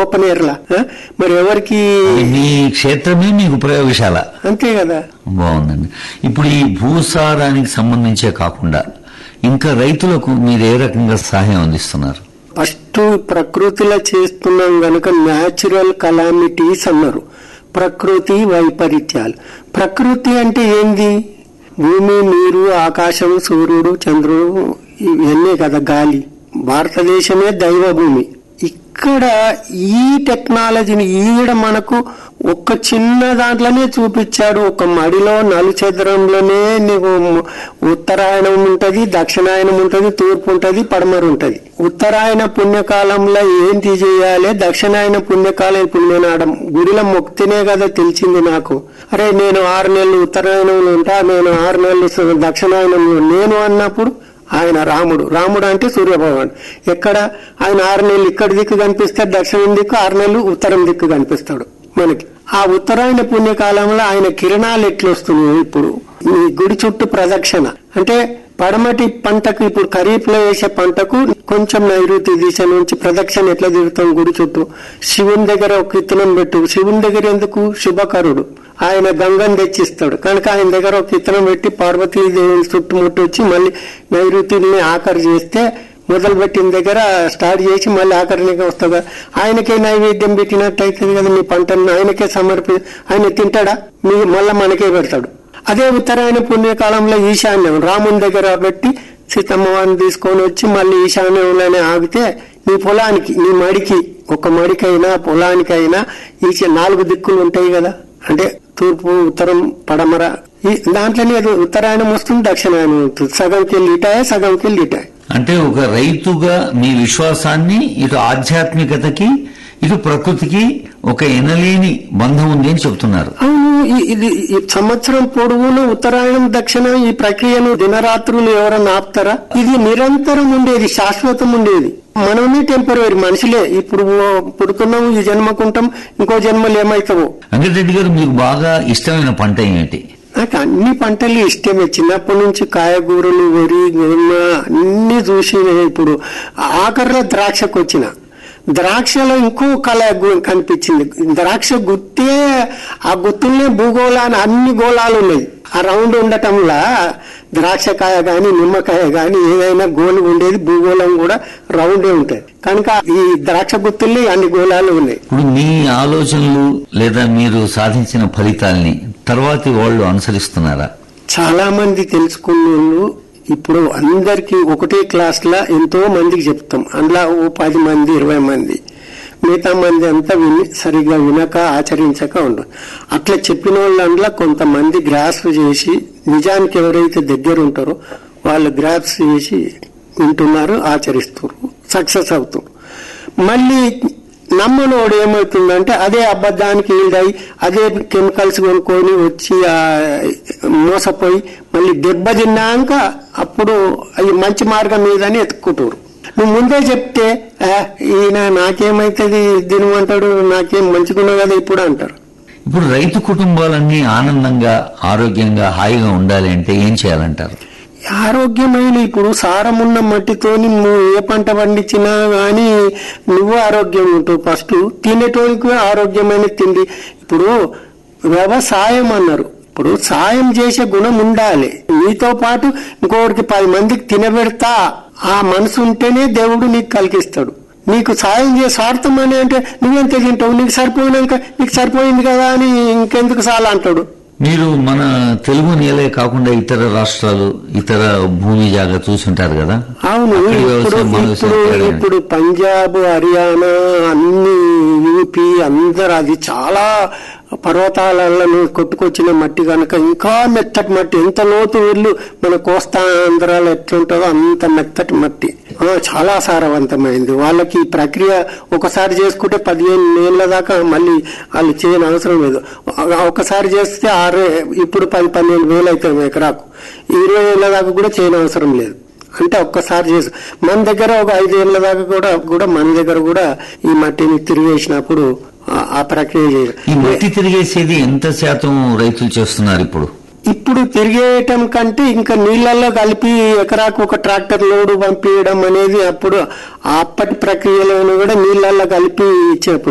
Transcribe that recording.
కొప్పనేర్ల ఆ? మరి ఎవరికి మీ క్షేత్రమే మీకు ప్రయోగశాల అంతే కదా బాగుందండి ఇప్పుడు ఈ భూసారానికి సంబంధించే కాకుండా ఇంకా రైతులకు మీరు ఏ రకంగా సహాయం అందిస్తున్నారు ఫస్ట్ ప్రకృతిలో చేస్తున్నాం గనుక న్యాచురల్ కలామిటీస్ అన్నారు ప్రకృతి వైపరీత్యాలు ప్రకృతి అంటే ఏంది భూమి నీరు ఆకాశం సూర్యుడు చంద్రుడు ఇవన్నీ కదా గాలి భారతదేశమే దైవ భూమి ఇక్కడ ఈ టెక్నాలజీని ఈడ మనకు ఒక్క చిన్న దాంట్లోనే చూపించాడు ఒక మడిలో నలుచదరంలోనే నీకు ఉత్తరాయణం ఉంటది దక్షిణాయనం ఉంటది తూర్పు ఉంటది పడమర ఉంటది ఉత్తరాయణ పుణ్యకాలంలో ఏంటి చేయాలి దక్షిణాయన పుణ్యకాలం ఇప్పుడు నేను ఆడ గుడిలో మొక్కితేనే కదా తెలిసింది నాకు అరే నేను ఆరు నెలలు ఉత్తరాయణంలో ఉంటా నేను ఆరు నెలలు దక్షిణాయనంలో నేను అన్నప్పుడు ఆయన రాముడు రాముడు అంటే సూర్యభగవాన్ ఎక్కడ ఆయన ఆరు నెలలు ఇక్కడ దిక్కు కనిపిస్తాడు దక్షిణం దిక్కు ఆరు నెలలు ఉత్తరం దిక్కు కనిపిస్తాడు మనకి ఆ ఉత్తరాయణ పుణ్యకాలంలో ఆయన కిరణాలు ఎట్లొస్తున్నాయి ఇప్పుడు ఈ గుడి చుట్టూ ప్రదక్షిణ అంటే పడమటి పంటకు ఇప్పుడు ఖరీఫ్ లో వేసే పంటకు కొంచెం నైరుతి దిశ నుంచి ప్రదక్షిణ ఎట్లా తిరుగుతాం గుడి చుట్టూ శివుని దగ్గర ఒక ఇత్తనం పెట్టు శివుని దగ్గర ఎందుకు శుభకరుడు ఆయన గంగను తెచ్చిస్తాడు కనుక ఆయన దగ్గర ఒక ఇత్తనం పెట్టి పార్వతీదేవి చుట్టుముట్టు వచ్చి మళ్ళీ నైరుతిని ఆఖరి చేస్తే మొదలు పెట్టిన దగ్గర స్టార్ట్ చేసి మళ్ళీ ఆఖరినిగా వస్తుందా ఆయనకే నైవేద్యం పెట్టినట్టు అవుతుంది కదా మీ పంటను ఆయనకే సమర్పి ఆయన తింటాడా మీ మళ్ళీ మనకే పెడతాడు అదే ఉత్తరాయణ పుణ్యకాలంలో ఈశాన్యం రాముని దగ్గర పెట్టి సీతమ్మవారిని తీసుకొని వచ్చి మళ్ళీ ఈశాన్యంలోనే ఆగితే నీ పొలానికి నీ మడికి ఒక మడికైనా పొలానికైనా ఈ నాలుగు దిక్కులు ఉంటాయి కదా అంటే తూర్పు ఉత్తరం పడమర ఈ దాంట్లోనే అది ఉత్తరాయణం వస్తుంది దక్షిణాయనం వస్తుంది సగంకి వెళ్ళి ఇటాయే సగంకి వెళ్ళి ఇటాయే అంటే ఒక రైతుగా మీ విశ్వాసాన్ని ఇటు ఆధ్యాత్మికతకి ఇటు ప్రకృతికి ఒక ఎనలేని బంధం ఉంది అని చెప్తున్నారు అవును ఈ- ఇది ఈ సంవత్సరం పొడవును ఉత్తరాయణం దక్షిణ ఈ ప్రక్రియను దినరాత్రులు ఎవరన్నా ఆపుతారా ఇది నిరంతరం ఉండేది శాశ్వతం ఉండేది మనమే టెంపరీ మనుషులే ఇప్పుడు పుడుతున్నాము ఈ జన్మకుంటాం ఇంకో జన్మలు ఏమైతావో వెంకటరెడ్డి గారు మీకు బాగా ఇష్టమైన పంట ఏమిటి నాకు అన్ని పంటలు ఇష్టమే చిన్నప్పటి నుంచి కాయగూరలు వరి గోధుమ అన్ని చూసి నేను ఇప్పుడు ఆఖరిలో ద్రాక్షకు వచ్చిన ద్రాక్షలో ఇంకో కళ గు- కనిపించింది ద్రాక్ష గుత్తే ఆ గుత్తుల్నే భూగోళాన్ని అన్ని గోళాలు ఉన్నాయి ఆ రౌండ్ ఉండటంలా ద్రాక్షకాయ గాని నిమ్మకాయ గాని ఏదైనా గోలు ఉండేది భూగోళం కూడా రౌండే ఉంటది కనుక ఈ ద్రాక్ష గుత్తుల్ని అన్ని గోళాలు ఉన్నాయి ఇప్పుడు మీ ఆలోచనలు లేదా మీరు సాధించిన ఫలితాల్ని తర్వాతి వాళ్ళు అనుసరిస్తున్నారా చాలా మంది తెలుసుకున్నోళ్ళు ఇప్పుడు అందరికి ఒకటే క్లాస్ లా ఎంతో మందికి చెప్తాం అందులో ఓ పది మంది ఇరవై మంది మిగతా మంది అంతా విని సరిగ్గా వినక ఆచరించక ఉండదు అట్లా చెప్పిన వాళ్ళు అందులో కొంతమంది గ్రాస్ప్ చేసి నిజానికి ఎవరైతే దగ్గర ఉంటారో వాళ్ళు గ్రాప్స్ చేసి వింటున్నారు ఆచరిస్తున్నారు సక్సెస్ అవుతారు మళ్ళీ నమ్మనోడు ఏమవుతుందంటే అదే అబద్ధానికి ఈడై అదే కెమికల్స్ కొనుక్కొని వచ్చి ఆ మోసపోయి మళ్ళీ దెబ్బ తిన్నాక అప్పుడు అవి మంచి మార్గం మీదని ఎత్తుకుంటారు నువ్వు ముందే చెప్తే "ఆ, ఈయన నాకేమైతుంది తినమంటాడు నాకేం మంచిగున్నా కదా ఇప్పుడు అంటారు ఇప్పుడు రైతు కుటుంబాలన్నీ ఆనందంగా ఆరోగ్యంగా హాయిగా ఉండాలి అంటే ఏం చేయాలంటారు ఆరోగ్యమైన ఇప్పుడు సారమున్న మట్టితోని నువ్వు ఏ పంట పండించినా గాని నువ్వు ఆరోగ్యం ఉంటావు ఫస్ట్ తినేటోనికి ఆరోగ్యమైన తిండి ఇప్పుడు వ్యవసాయం అన్నారు ఇప్పుడు సాయం చేసే గుణం ఉండాలి నీతో పాటు ఇంకొకరికి పది మందికి తినబెడతా ఆ మనసు ఉంటేనే దేవుడు నీకు కలిగిస్తాడు నీకు సాయం చేసే స్వార్థం అని అంటే నువ్వెంత తింటావు నీకు సరిపోయినాక నీకు సరిపోయింది కదా అని ఇంకెందుకు చాలా అంటాడు మీరు మన తెలుగు నేలే కాకుండా ఇతర రాష్ట్రాలు ఇతర భూమి జాగా చూసుంటారు కదా అవును అక్కడి ఇప్పుడు వ్యవసాయం, మన ఇప్పుడు వ్యవసాయం తేడా ఏంటి? ఇప్పుడు పంజాబ్ హర్యానా అన్ని యూపీ అందరు అది చాలా పర్వతాలను కొట్టుకొచ్చిన మట్టి కనుక ఇంకా మెత్తటి మట్టి ఎంత లోతు ఇల్లు మన కోస్తా ఆంధ్రాలో ఎట్లుంటుందో అంత మెత్తటి మట్టి ఆ, చాలా సారవంతమైంది వాళ్ళకి ఈ ప్రక్రియ ఒకసారి చేసుకుంటే పదిహేను ఏళ్ళ దాకా మళ్ళీ వాళ్ళు చేయని అవసరం లేదు ఒకసారి చేస్తే ఆరు ఇప్పుడు పది పన్నెండు వేలు అవుతాయి ఎకరాకు ఇరవై ఏళ్ళ దాకా కూడా చేయని అవసరం లేదు అంటే ఒక్కసారి చేసి మన దగ్గర ఒక ఐదేళ్ల దాకా కూడా కూడా మన దగ్గర కూడా ఈ మట్టిని తిరిగేసినప్పుడు ఆ- ఆ ప్రక్రియ ఈ చేయాలి మట్టి తిరిగేసేది ఎంత శాతం రైతులు చేస్తున్నారు ఇప్పుడు ఇప్పుడు తిరిగేయటం కంటే ఇంకా నీళ్లలో కలిపి ఎకరాకు ఒక ట్రాక్టర్ లోడు పంపించడం అనేది అప్పుడు అప్పటి ప్రక్రియలోనూ కూడా నీళ్లలో కలిపి ఇచ్చేప్పుడు